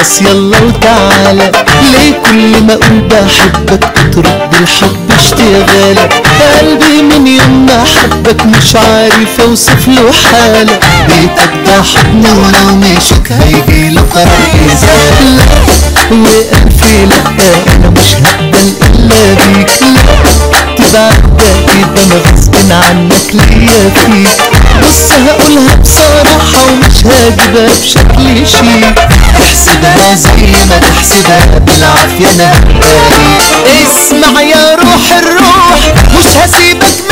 خلاص يلا وتعالى ليه كل ما اقول بحبك ترد الحب اشتغالة قلبي من يوم ما حبك مش عارف اوصف له حالة بيتك ده حضن ولو مشيت هيجيله قرار ازالة والف لا انا مش هقبل الا بيك لا تبعد بعيد انا غصب عنك ليا فيك بص هقولها بصراحة ومش هجيبها بشكل شيك احسبها زي ما تحسبها بالعافية انا هداري اسمع يا روح الروح مش هسيبك